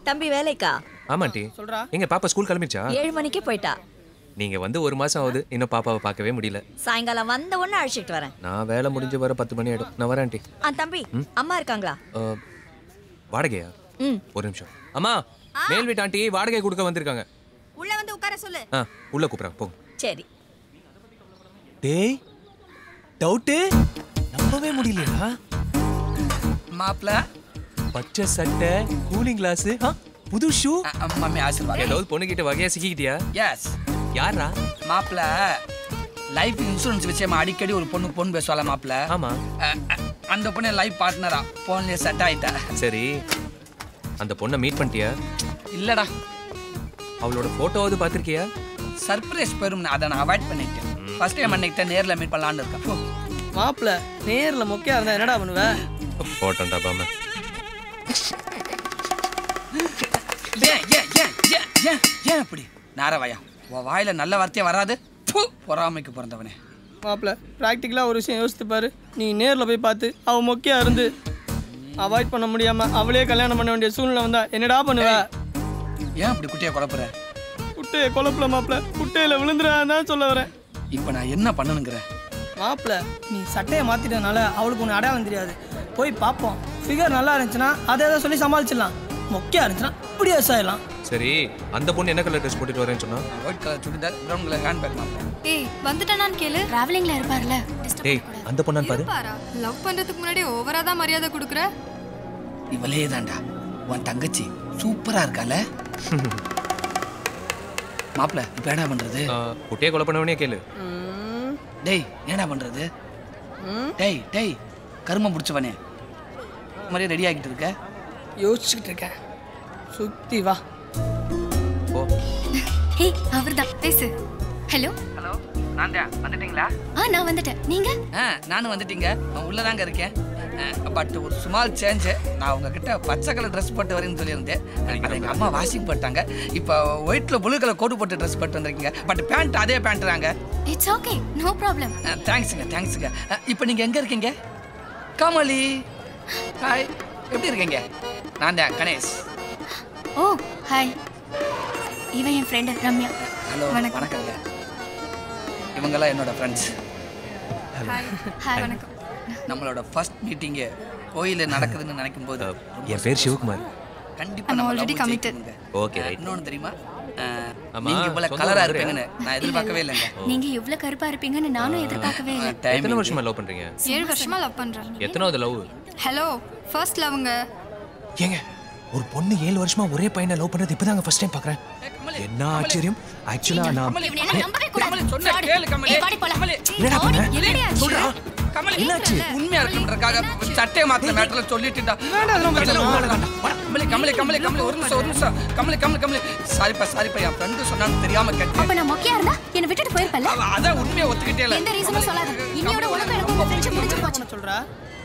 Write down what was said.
தம்பி வேலைக்கா ஆமா ஆண்டி சொல்றா எங்க பாப்பா ஸ்கூல் கிளம்பிச்சா ஏழு மணிக்கு போயிட்டா நீங்க வந்து ஒரு மாசம் ஆகுது இன்னும் பாப்பாவை பார்க்கவே முடியல சாயங்காலம் வந்த உடனே அழைச்சிட்டு வரேன் நான் வேலை முடிஞ்சு வர பத்து மணி ஆயிடும் நான் வரேன் ஆண்டி ஆ தம்பி அம்மா இருக்காங்களா அஹ், வாடகையா ம் ஒரு நிமிஷம் அம்மா மேல் வீட்டு ஆண்டி வாடகை கொடுக்க வந்திருக்காங்க உள்ள வந்து உட்கார சொல்லு ஆ உள்ள கூப்பிடுறேன் போங்க சரி டேய் டவுட்டு நம்பவே முடியலையா மாப்பிள பச்சை சட்டை கூலிங் கிளாஸ் புது ஷூ மம்மி ஆசீர்வாதம் ஏதாவது பொண்ணுகிட்ட வகையா சிக்கிக்கிட்டியா எஸ் யாரா மாப்பிள லைஃப் இன்சூரன்ஸ் விஷயமா அடிக்கடி ஒரு பொண்ணு பொண்ணு பேசுவாள மாப்பிள ஆமா அஹ், அஹ், அந்த பொண்ணு லைஃப் பார்ட்னரா போன்லயே செட் ஆயிட்டா சரி அந்த பொண்ணை மீட் பண்ணிட்டியா இல்லடா அவளோட போட்டோவாவது பார்த்திருக்கியா சர்ப்ரைஸ் பெரும் அதை நான் அவாய்ட் பண்ணிட்டேன் ஃபர்ஸ்ட் டைம் அன்னைக்கு நேர்ல மீட் பண்ணலான்னு இருக்கேன் போ. மாப்பிள்ள நேர்ல மொக்கையா இருந்தா என்னடா பண்ணுவ போட்டோம்டா பாம ஏன் ஏன் ஏன் ஏன் ஏன் ஏன் அப்படி நாரவாயா உன் வாயில நல்ல வார்த்தையே வராது ப்பு, பொறாமைக்கு பிறந்தவனே மாப்பிள்ள ப்ராக்டிக்கலா ஒரு விஷயம் யோசித்து பாரு நீ நேர்ல போய் பார்த்து அவ மொக்கையா இருந்து அவாய்ட் பண்ண முடியாம அவளே கல்யாணம் பண்ண வேண்டிய சூழ்நிலை வந்தா என்னடா பண்ணுவ ஏன் அப்படி குட்டியை குழப்புற குட்டையை குழப்பல மாப்பிள்ள குட்டையில விழுந்துடாதான் சொல்ல வரேன் இப்போ நான் என்ன பண்ணணுங்கிற மாப்பிள்ள நீ சட்டையை மாத்திட்டனால அவளுக்கு ஒன்று அடையாளம் தெரியாது போய் பார்ப்போம் ஃபிகர் நல்லா இருந்துச்சுன்னா அதை எதை சொல்லி சமாளிச்சிடலாம் மொக்கையா இருந்துச்சுன்னா இப்படி விவசாயிடலாம் சரி அந்த பொண்ணு என்ன கலர் ட்ரெஸ் போட்டுட்டு வரேன்னு சொன்னா white colour churidar brown colour handbag மாப்பிள ஏய் வந்துட்டானான்னு கேளு டிராவலிங்ல இருப்பார்ல டேய் அந்த பொண்ணான்னு பாரு பாரா லவ் பண்றதுக்கு முன்னாடி ஓவரா தான் மரியாதை கொடுக்குற இவளே தான்டா உன் தங்கச்சி சூப்பரா இருக்கால மாப்பிள இப்போ என்ன பண்றது ஆ, குட்டியை கொலை பண்ணவனே கேளு டேய் என்னடா பண்றது டேய் டேய் கருமம் பிடிச்சவனே மாதிரியே ரெடி ஆகிட்டு இருக்க யோசிச்சுக்கிட்டு இருக்கேன் சுத்தி வா போ ஹே அவர்தான் பேசு ஹலோ ஹலோ நான் தான் வந்துட்டீங்களா ஆ நான் வந்துட்டேன் நீங்க ஆ நானும் வந்துட்டீங்க நான் உள்ளதாங்க இருக்கேன் பட் ஒரு சுமால் சேஞ்ச் நான் உங்ககிட்ட பச்சை கலர் ட்ரெஸ் போட்டு வரேன்னு சொல்லியிருந்தேன் அதை எங்கள் அம்மா வாஷிங் போட்டாங்க இப்போ ஒயிட்ல ப்ளூ கலர் கோட் போட்டு ட்ரெஸ் போட்டு வந்திருக்கீங்க பட் பேண்ட் அதே பேண்ட் தாங்க இட்ஸ் ஓகே நோ ப்ராப்ளம் தேங்க்ஸுங்க தேங்க்ஸுங்க இப்போ நீங்கள் எங்கே இருக்கீங்க கமலி ஹாய் எப்படி இருக்கீங்க நான் தான் கணேஷ் ஓ ஹாய் இவன் என் ஃப்ரெண்டு ரம்யா ஹலோ வணக்கம். வணக்கங்க இவங்கெல்லாம் என்னோட ஃப்ரெண்ட்ஸ் ஹாய் வணக்கம் நம்மளோட ஃபர்ஸ்ட் மீட்டிங்கு கோயிலில் நடக்குதுன்னு நினைக்கும் போது என் பேர் சிவகுமார் கண்டிப்பா I'm நம்ம already love committed. ஜெயிக்குங்க. ஓகே ரைட் இன்னொன்னு தெரியுமா அஹ், ஆமா, நீங்க இவ்வளவு சொந்த கலரா ஊரா? இருப்பீங்கன்னு நான் எதிர்பார்க்கவே இல்லைங்க நீங்க இவ்ளோ கருப்பா இருப்பீங்கன்னு நானும் எதிர்பார்க்கவே இல்லை எத்தனை வருஷமா லவ் பண்றீங்க ஏழு வருஷமா லவ் பண்றேன் எத்தனாவது லவ் ஹலோ ஃபர்ஸ்ட் லவ்ங்க ஏங்க ஒரு பொண்ணு ஏழு வருஷமா ஒரே பையனை லவ் பண்ணது இப்பதாங்க ஃபர்ஸ்ட் டைம் பாக்குறேன் என்ன ஆச்சரியம் ஆக்சுவலா நான் கமலி, இவனை எல்லாம் நம்பவே கூடாது. கமலி, சொன்னா Fraud. கேளு, கமலி. ஏய், வாடி போலாம். கமலி, என்னடா பண்ண? என்னடி ஆச்சு? சொல்றா கமலி, என்னாச்சு? உண்மையா இருக்குன்றதுக்காக சட்டையை மாத்திர மேட்டர்ல சொல்லிட்டுடா கமலி கமலி கமலி கமலி ஒரு நிமிஷம் ஒரு நிமிஷம் கமலி கமலி கமலி சாரிப்பா சாரிப்பா என் ஃப்ரெண்டு சொன்னான்னு தெரியாம கேட்டேன் அப்ப நான் மொக்கையா இருந்தா என்னை விட்டுட்டு போயிருப்பல்ல அவ அதான் உண்மையை ஒத்துக்கிட்டே இல்ல எந்த ரீசனும் சொல்லாத இன்னையோட உனக்கு எனக்கு உங்க ஃப்ரெண்ட்ஷிப் முடிஞ்சு போச்சு சொல்றா